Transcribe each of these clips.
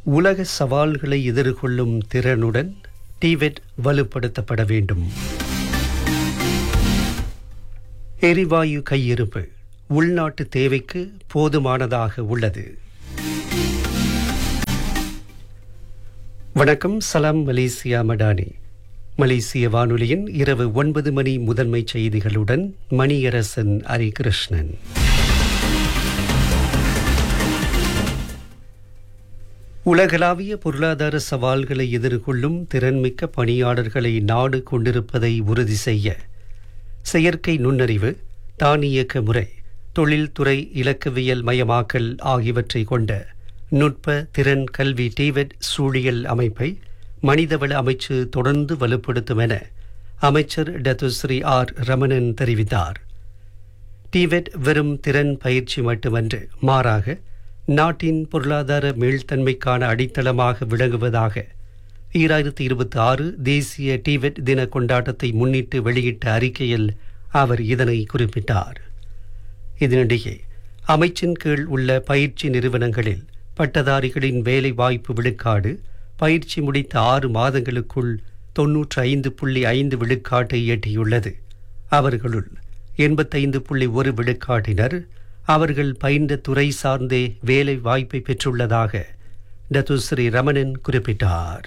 உலக சவால்களை எதிர்கொள்ளும் திறனுடன் டிவெட் வலுப்படுத்தப்பட வேண்டும் எரிவாயு கையிருப்பு உள்நாட்டு தேவைக்கு போதுமானதாக உள்ளது வணக்கம் சலாம் மலேசியா மடானி மலேசிய வானொலியின் இரவு ஒன்பது மணி முதன்மை செய்திகளுடன் மணியரசன் ஹரிகிருஷ்ணன் உலகளாவிய பொருளாதார சவால்களை எதிர்கொள்ளும் திறன்மிக்க பணியாளர்களை நாடு கொண்டிருப்பதை உறுதி செய்ய செயற்கை நுண்ணறிவு தானியக்க முறை தொழில்துறை இலக்கவியல் மயமாக்கல் ஆகியவற்றை கொண்ட நுட்ப திறன் கல்வி டிவெட் சூழியல் அமைப்பை மனிதவள அமைச்சு தொடர்ந்து வலுப்படுத்தும் என அமைச்சர் டத்துஸ்ரீ ஆர் ரமணன் தெரிவித்தார் டிவெட் வெறும் திறன் பயிற்சி மட்டுமன்று மாறாக நாட்டின் பொருளாதார மீள்தன்மைக்கான அடித்தளமாக விளங்குவதாக ஈராயிரத்தி இருபத்தி ஆறு தேசிய டிவெட் தின கொண்டாட்டத்தை முன்னிட்டு வெளியிட்ட அறிக்கையில் அவர் இதனை குறிப்பிட்டார் இதனிடையே அமைச்சின் கீழ் உள்ள பயிற்சி நிறுவனங்களில் பட்டதாரிகளின் வேலை வாய்ப்பு விழுக்காடு பயிற்சி முடித்த ஆறு மாதங்களுக்குள் தொன்னூற்று ஐந்து புள்ளி ஐந்து விழுக்காட்டை எட்டியுள்ளது அவர்களுள் எண்பத்தைந்து புள்ளி ஒரு விழுக்காட்டினர் அவர்கள் பயின்ற துறை சார்ந்தே வேலை வாய்ப்பை பெற்றுள்ளதாக டத்துஸ்ரீ ரமணன் குறிப்பிட்டார்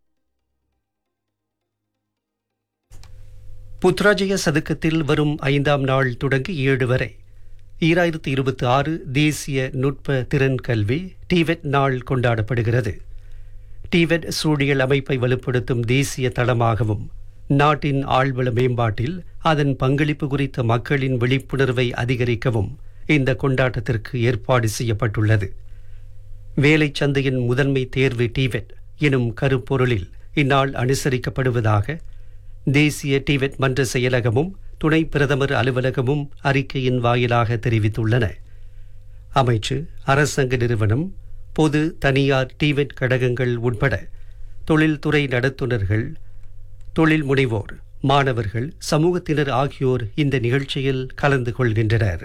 புத்ராஜய சதுக்கத்தில் வரும் ஐந்தாம் நாள் தொடங்கி ஏழு வரை ஈராயிரத்தி இருபத்தி ஆறு தேசிய நுட்ப திறன் கல்வி டிவெட் நாள் கொண்டாடப்படுகிறது டிவெட் சூழியல் அமைப்பை வலுப்படுத்தும் தேசிய தளமாகவும் நாட்டின் ஆழ்வள மேம்பாட்டில் அதன் பங்களிப்பு குறித்த மக்களின் விழிப்புணர்வை அதிகரிக்கவும் இந்த கொண்டாட்டத்திற்கு ஏற்பாடு செய்யப்பட்டுள்ளது வேலை சந்தையின் முதன்மை தேர்வு டிவெட் எனும் கருப்பொருளில் இந்நாள் அனுசரிக்கப்படுவதாக தேசிய டிவெட் மன்ற செயலகமும் துணை பிரதமர் அலுவலகமும் அறிக்கையின் வாயிலாக தெரிவித்துள்ளன அமைச்சு அரசாங்க நிறுவனம் பொது தனியார் டிவெட் கழகங்கள் உட்பட தொழில்துறை நடத்துனர்கள் தொழில் முனைவோர் மாணவர்கள் சமூகத்தினர் ஆகியோர் இந்த நிகழ்ச்சியில் கலந்து கொள்கின்றனர்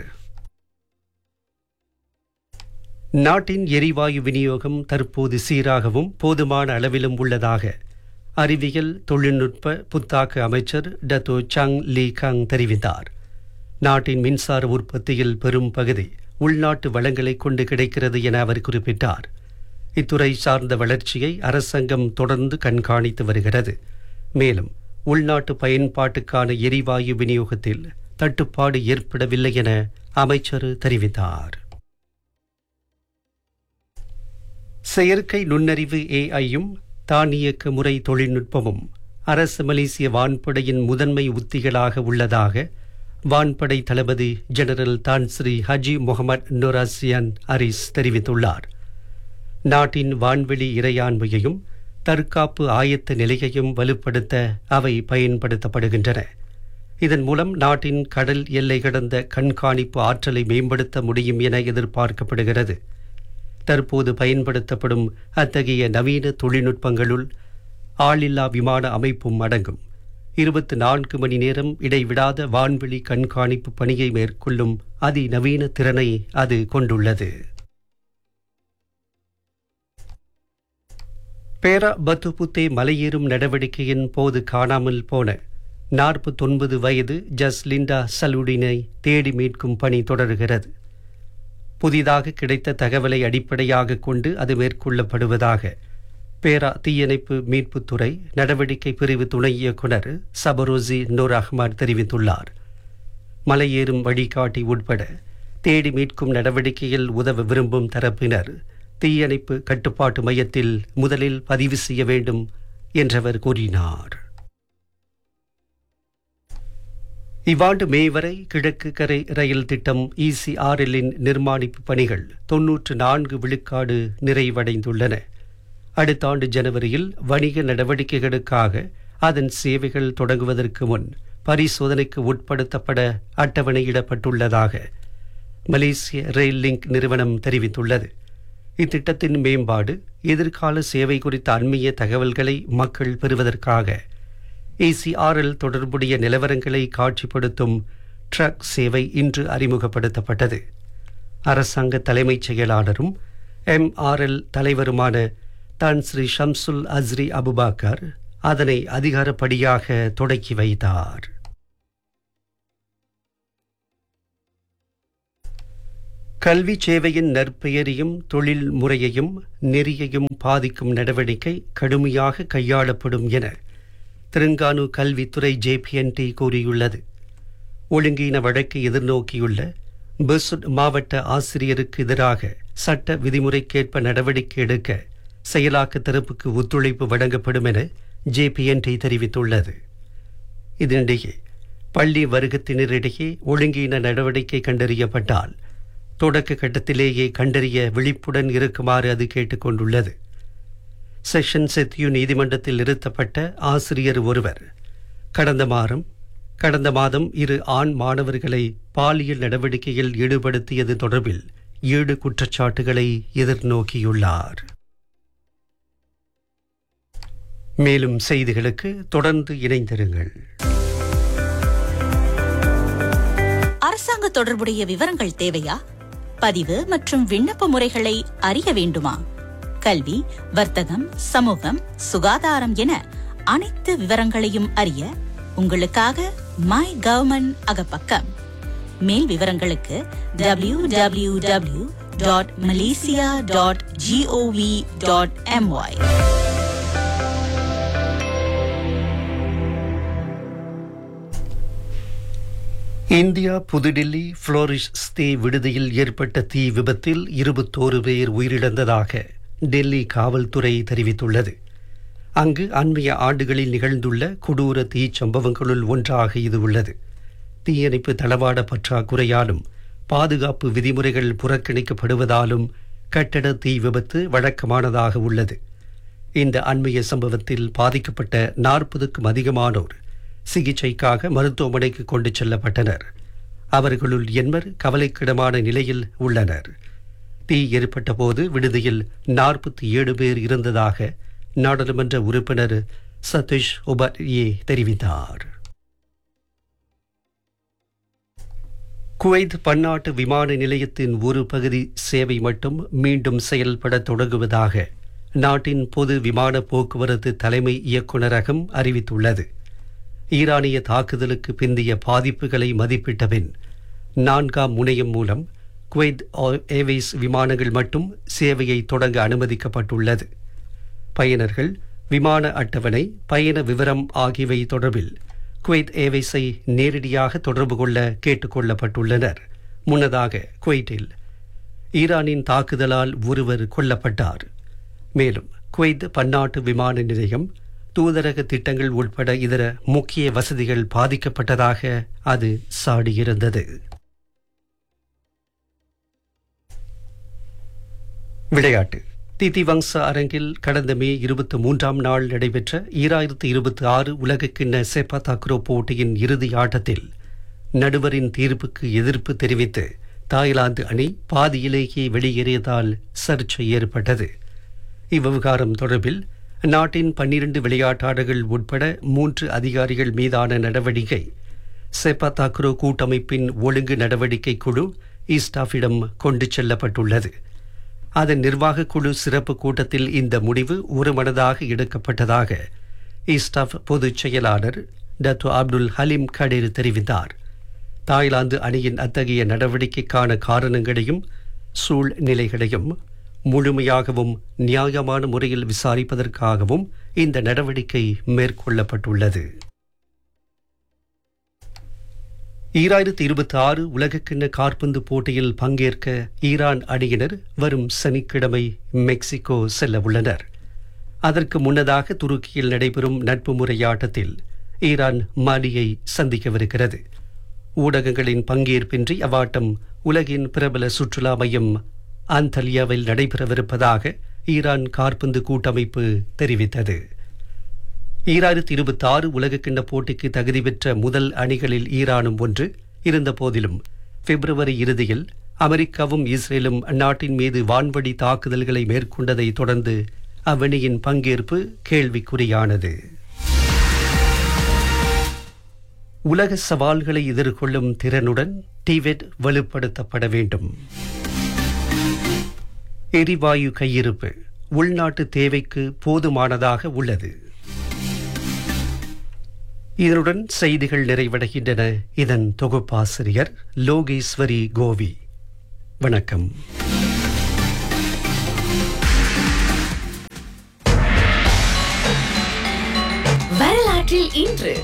நாட்டின் எரிவாயு விநியோகம் தற்போது சீராகவும் போதுமான அளவிலும் உள்ளதாக அறிவியல் தொழில்நுட்ப புத்தாக்க அமைச்சர் டத்தோ சங் லீ கங் தெரிவித்தார் நாட்டின் மின்சார உற்பத்தியில் பெரும் பகுதி உள்நாட்டு வளங்களை கொண்டு கிடைக்கிறது என அவர் குறிப்பிட்டார் இத்துறை சார்ந்த வளர்ச்சியை அரசாங்கம் தொடர்ந்து கண்காணித்து வருகிறது மேலும் உள்நாட்டு பயன்பாட்டுக்கான எரிவாயு விநியோகத்தில் தட்டுப்பாடு ஏற்படவில்லை என அமைச்சர் தெரிவித்தார் செயற்கை நுண்ணறிவு ஏஐயும் தானியக்க முறை தொழில்நுட்பமும் அரசு மலேசிய வான்படையின் முதன்மை உத்திகளாக உள்ளதாக வான்படை தளபதி ஜெனரல் தான் ஸ்ரீ ஹஜி முகமது நுராசியான் அரிஸ் தெரிவித்துள்ளார் நாட்டின் வான்வெளி இறையாண்மையையும் தற்காப்பு ஆயத்த நிலையையும் வலுப்படுத்த அவை பயன்படுத்தப்படுகின்றன இதன் மூலம் நாட்டின் கடல் எல்லை கடந்த கண்காணிப்பு ஆற்றலை மேம்படுத்த முடியும் என எதிர்பார்க்கப்படுகிறது தற்போது பயன்படுத்தப்படும் அத்தகைய நவீன தொழில்நுட்பங்களுள் ஆளில்லா விமான அமைப்பும் அடங்கும் இருபத்தி நான்கு மணி நேரம் இடைவிடாத வான்வெளி கண்காணிப்பு பணியை மேற்கொள்ளும் அதிநவீன திறனை அது கொண்டுள்ளது பேரா பத்துபுத்தே மலையேறும் நடவடிக்கையின் போது காணாமல் போன நாற்பத்தொன்பது வயது ஜஸ்லிண்டா சலுடினை தேடி மீட்கும் பணி தொடர்கிறது புதிதாக கிடைத்த தகவலை அடிப்படையாக கொண்டு அது மேற்கொள்ளப்படுவதாக பேரா தீயணைப்பு மீட்புத்துறை நடவடிக்கை பிரிவு துணை இயக்குனர் சபரோசி நூர் அஹ்மத் தெரிவித்துள்ளார் மலையேறும் வழிகாட்டி உட்பட தேடி மீட்கும் நடவடிக்கையில் உதவ விரும்பும் தரப்பினர் தீயணைப்பு கட்டுப்பாட்டு மையத்தில் முதலில் பதிவு செய்ய வேண்டும் என்றவர் கூறினார் இவ்வாண்டு மே வரை கிழக்கு கரை ரயில் திட்டம் இசிஆர்எல்லின் நிர்மாணிப்பு பணிகள் தொன்னூற்று நான்கு விழுக்காடு நிறைவடைந்துள்ளன அடுத்த ஆண்டு ஜனவரியில் வணிக நடவடிக்கைகளுக்காக அதன் சேவைகள் தொடங்குவதற்கு முன் பரிசோதனைக்கு உட்படுத்தப்பட அட்டவணையிடப்பட்டுள்ளதாக மலேசிய ரயில் லிங்க் நிறுவனம் தெரிவித்துள்ளது இத்திட்டத்தின் மேம்பாடு எதிர்கால சேவை குறித்த அண்மைய தகவல்களை மக்கள் பெறுவதற்காக ஏசிஆர்எல் தொடர்புடைய நிலவரங்களை காட்சிப்படுத்தும் ட்ரக் சேவை இன்று அறிமுகப்படுத்தப்பட்டது அரசாங்க தலைமைச் செயலாளரும் எம்ஆர்எல் தலைவருமான தான் ஸ்ரீ ஷம்சுல் அஸ்ரி அபுபாக்கர் அதனை அதிகாரப்படியாக தொடக்கி வைத்தார் கல்வி சேவையின் நற்பெயரையும் தொழில் முறையையும் நெறியையும் பாதிக்கும் நடவடிக்கை கடுமையாக கையாளப்படும் என தெலுங்கானு கல்வித்துறை ஜேபிஎன்டி கூறியுள்ளது ஒழுங்கீன வழக்கை எதிர்நோக்கியுள்ள பெசுட் மாவட்ட ஆசிரியருக்கு எதிராக சட்ட விதிமுறைக்கேற்ப நடவடிக்கை எடுக்க செயலாக்க தரப்புக்கு ஒத்துழைப்பு வழங்கப்படும் என ஜேபிஎன்டி தெரிவித்துள்ளது இதனிடையே பள்ளி வருகத்தினரிடையே ஒழுங்கீன நடவடிக்கை கண்டறியப்பட்டால் தொடக்க கட்டத்திலேயே கண்டறிய விழிப்புடன் இருக்குமாறு அது கேட்டுக்கொண்டுள்ளது செஷன் செத்யூ நீதிமன்றத்தில் நிறுத்தப்பட்ட ஆசிரியர் ஒருவர் கடந்த மாதம் கடந்த மாதம் இரு ஆண் மாணவர்களை பாலியல் நடவடிக்கையில் ஈடுபடுத்தியது தொடர்பில் ஏழு குற்றச்சாட்டுகளை எதிர்நோக்கியுள்ளார் மேலும் செய்திகளுக்கு தொடர்ந்து இணைந்திருங்கள் அரசாங்க தொடர்புடைய விவரங்கள் தேவையா பதிவு மற்றும் விண்ணப்ப முறைகளை அறிய வேண்டுமா கல்வி வர்த்தகம் சமூகம் சுகாதாரம் என அனைத்து விவரங்களையும் அறிய உங்களுக்காக மை கவர்மெண்ட் அகப்பக்கம் மேல் விவரங்களுக்கு W W W dot Malaysia dot GOV dot MY India New Delhi Flourish stay விடுதியில் ஏற்பட்ட தீ விபத்தில் இருபத்தோரு பேர் உயிரிழந்ததாக டெல்லி காவல்துறை தெரிவித்துள்ளது அங்கு அண்மைய ஆண்டுகளில் நிகழ்ந்துள்ள கொடூர தீச்சம்பவங்களுள் ஒன்றாக இது உள்ளது தீயணைப்பு தளவாட பற்றாக்குறையாலும் பாதுகாப்பு விதிமுறைகள் புறக்கணிக்கப்படுவதாலும் கட்டட தீ விபத்து வழக்கமானதாக உள்ளது இந்த அண்மைய சம்பவத்தில் பாதிக்கப்பட்ட நாற்பதுக்கும் அதிகமானோர் சிகிச்சைக்காக மருத்துவமனைக்கு கொண்டு செல்லப்பட்டனர் அவர்களுள் எண்பர் கவலைக்கிடமான நிலையில் உள்ளனர் தீ ஏற்பட்ட போது விடுதியில் நாற்பத்தி ஏழு பேர் இருந்ததாக நாடாளுமன்ற உறுப்பினர் சதீஷ் உபாத்யே தெரிவித்தார் குவைத் பன்னாட்டு விமான நிலையத்தின் ஒரு பகுதி சேவை மட்டும் மீண்டும் செயல்பட தொடங்குவதாக நாட்டின் பொது விமான போக்குவரத்து தலைமை இயக்குநரகம் அறிவித்துள்ளது ஈரானிய தாக்குதலுக்கு பிந்தைய பாதிப்புகளை மதிப்பிட்ட பின் நான்காம் முனையம் மூலம் குவைத் ஏர்வேஸ் விமானங்கள் மட்டும் சேவையை தொடங்க அனுமதிக்கப்பட்டுள்ளது பயனர்கள் விமான அட்டவணை பயண விவரம் ஆகியவை தொடர்பில் குவைத் ஏர்வேஸை நேரடியாக தொடர்பு கொள்ள கேட்டுக்கொள்ளப்பட்டுள்ளனர் முன்னதாக குவைட்டில் ஈரானின் தாக்குதலால் ஒருவர் கொல்லப்பட்டார் மேலும் குவைத் பன்னாட்டு விமான நிலையம் தூதரக திட்டங்கள் உட்பட இதர முக்கிய வசதிகள் பாதிக்கப்பட்டதாக அது சாடியிருந்தது விளையாட்டு திதிவங்ச அரங்கில் கடந்த மே இருபத்தி மூன்றாம் நாள் நடைபெற்ற ஈராயிரத்து இருபத்தி ஆறு உலகக்கிண்ண செப்பா தாக்ரோ போட்டியின் இறுதி ஆட்டத்தில் நடுவரின் தீர்ப்புக்கு எதிர்ப்பு தெரிவித்து தாய்லாந்து அணி பாதியிலேயே வெளியேறியதால் சர்ச்சை ஏற்பட்டது இவ்விவகாரம் தொடர்பில் நாட்டின் பன்னிரண்டு விளையாட்டாளர்கள் உட்பட மூன்று அதிகாரிகள் மீதான நடவடிக்கை செப்பா தாக்ரோ கூட்டமைப்பின் ஒழுங்கு நடவடிக்கை குழு ஈஸ்டாஃபிடம் கொண்டு செல்லப்பட்டுள்ளது அதன் நிர்வாக குழு சிறப்பு கூட்டத்தில் இந்த முடிவு ஒருமனதாக எடுக்கப்பட்டதாக ஈஸ்டாஃப் பொதுச் செயலாளர் டத்து அப்துல் ஹலீம் கடீர் தெரிவித்தார் தாய்லாந்து அணியின் அத்தகைய நடவடிக்கைக்கான காரணங்களையும் சூழ்நிலைகளையும் முழுமையாகவும் நியாயமான முறையில் விசாரிப்பதற்காகவும் இந்த நடவடிக்கை மேற்கொள்ளப்பட்டுள்ளது ஈராயிரத்தி இருபத்தி ஆறு உலகக்கிண்ண காற்பந்து போட்டியில் பங்கேற்க ஈரான் அணியினர் வரும் சனிக்கிழமை மெக்சிகோ செல்ல உள்ளனர் அதற்கு முன்னதாக துருக்கியில் நடைபெறும் நட்பு முறையாட்டத்தில் ஈரான் மாலியை சந்திக்கவிருக்கிறது ஊடகங்களின் பங்கேற்பின்றி அவ்வாட்டம் உலகின் பிரபல சுற்றுலா மையம் அந்தலியாவில் நடைபெறவிருப்பதாக ஈரான் காற்பந்து கூட்டமைப்பு தெரிவித்தது ஈராயிரத்தி இருபத்தி ஆறு உலகக்கிண்ண போட்டிக்கு தகுதி பெற்ற முதல் அணிகளில் ஈரானும் ஒன்று இருந்த போதிலும் பிப்ரவரி இறுதியில் அமெரிக்காவும் இஸ்ரேலும் அந்நாட்டின் மீது வான்வழி தாக்குதல்களை மேற்கொண்டதை தொடர்ந்து அவ்வணியின் பங்கேற்பு கேள்விக்குறியானது உலக சவால்களை எதிர்கொள்ளும் திறனுடன் டிவெட் வலுப்படுத்தப்பட வேண்டும் எரிவாயு கையிருப்பு உள்நாட்டு தேவைக்கு போதுமானதாக உள்ளது இதனுடன் செய்திகள் நிறைவடைகின்றன இதன் தொகுப்பாசிரியர் லோகேஸ்வரி கோவி வணக்கம் வரலாற்றில் இன்று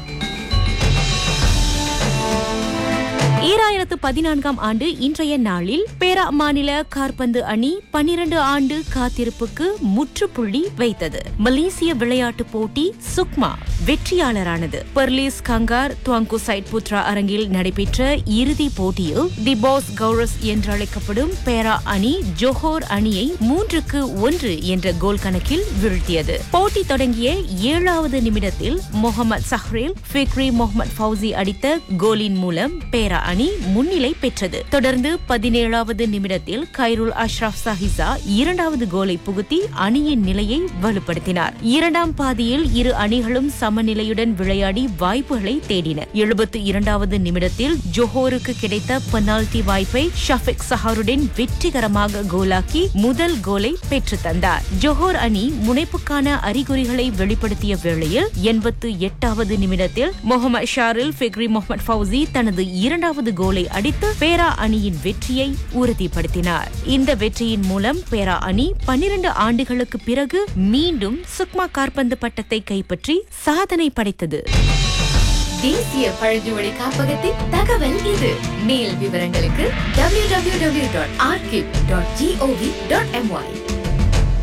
ஈராயிரத்து பதினான்காம் ஆண்டு இன்றைய நாளில் பேரா மாநில கார்பந்து அணி பனிரண்டு ஆண்டு காத்திருப்புக்கு முற்றுப்புள்ளி வைத்தது மலேசிய விளையாட்டு போட்டி சுக்மா வெற்றியாளரானது Perlis Kangar Tuanku Syed Putra அரங்கில் நடைபெற்ற இறுதி போட்டியில் தி பாஸ் கௌரஸ் என்றழைக்கப்படும் பேரா அணி ஜோஹோர் அணியை மூன்றுக்கு ஒன்று என்ற கோல் கணக்கில் வீழ்த்தியது போட்டி தொடங்கிய ஏழாவது நிமிடத்தில் Muhammad Sahrel Fikri Muhammad Fauzi அடித்த கோலின் மூலம் பேரா அணி முன்னிலை பெற்றது தொடர்ந்து பதினேழாவது நிமிடத்தில் கைருல் அஷ்ரப் சாஹிசா இரண்டாவது கோலை புகுத்தி அணியின் நிலையை வலுப்படுத்தினார் இரண்டாம் பாதியில் இரு அணிகளும் சமநிலையுடன் விளையாடி வாய்ப்புகளை தேடின எழுபத்து இரண்டாவது நிமிடத்தில் ஜோஹோருக்கு கிடைத்த பெனால்டி வாய்ப்பை ஷஃபிக் சஹாருடன் வெற்றிகரமாக கோலாக்கி முதல் கோலை பெற்று தந்தார் ஜோஹோர் அணி முனைப்புக்கான அறிகுறிகளை வெளிப்படுத்திய வேளையில் எண்பத்து எட்டாவது நிமிடத்தில் Muhammad Sharil Fikri Muhammad Fauzi தனது இரண்டாவது கோலை அடித்து பேரா அணியின் வெற்றியை உறுதிப்படுத்தினார் இந்த வெற்றியின் மூலம் பேரா அணி பன்னிரண்டு ஆண்டுகளுக்கு பிறகு மீண்டும் சுக்மா கார்பந்து பட்டத்தை கைப்பற்றி சாதனை படைத்தது தேசிய பழங்குடி காப்பகத்தின் தகவல் இது மேல் விவரங்களுக்கு www.archive.gov.my